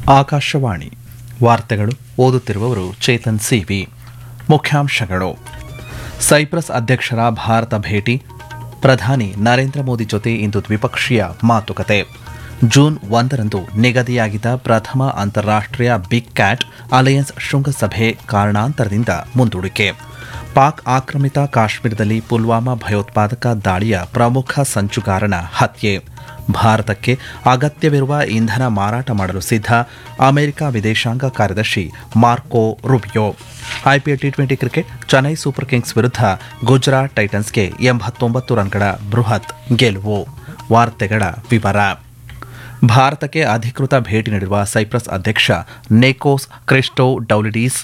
ಆಕಾಶವಾಣಿ ವಾರ್ತೆಗಳು ಓದುತ್ತಿರುವವರು ಚೇತನ್ ಸಿವಿ ಮುಖ್ಯಾಂಶಗಳು ಸೈಪ್ರಸ್ ಅಧ್ಯಕ್ಷರ ಭಾರತ ಭೇಟಿ ಪ್ರಧಾನಿ ನರೇಂದ್ರ ಮೋದಿ ಜೊತೆ ಇಂದು ದ್ವಿಪಕ್ಷೀಯ ಮಾತುಕತೆ ಜೂನ್ ಒಂದರಂದು ನಿಗದಿಯಾಗಿದ್ದ ಪ್ರಥಮ ಅಂತಾರಾಷ್ಟೀಯ ಬಿಗ್ ಕ್ಯಾಟ್ ಅಲಯನ್ಸ್ ಶೃಂಗಸಭೆ ಕಾರಣಾಂತರದಿಂದ ಮುಂದೂಡಿಕೆ ಪಾಕ್ ಆಕ್ರಮಿತ ಕಾಶ್ಮೀರದಲ್ಲಿ ಪುಲ್ವಾಮಾ ಭಯೋತ್ಪಾದಕ ದಾಳಿಯ ಪ್ರಮುಖ ಸಂಚುಗಾರನ ಹತ್ಯೆ ಭಾರತಕ್ಕೆ ಅಗತ್ಯವಿರುವ ಇಂಧನ ಮಾರಾಟ ಮಾಡಲು ಸಿದ್ಧ ಅಮೆರಿಕ ವಿದೇಶಾಂಗ ಕಾರ್ಯದರ್ಶಿ Marco Rubio IPL T twenty cricket Chennai super kings ವಿರುದ್ಧ ಗುಜರಾತ್ ಟೈಟನ್ಸ್ಗೆ ಎಂಬತ್ತೊಂಬತ್ತು ರನ್ಗಳ ಬೃಹತ್ ಗೆಲುವು ವಾರ್ತೆಗಳ ವಿವರ ಭಾರತಕ್ಕೆ ಅಧಿಕೃತ ಭೇಟಿ ನೀಡಿರುವ ಸೈಪ್ರಸ್ ಅಧ್ಯಕ್ಷ ನೆಕೋಸ್ ಕ್ರಿಸ್ಟೋ ಡೌಲಿಡೀಸ್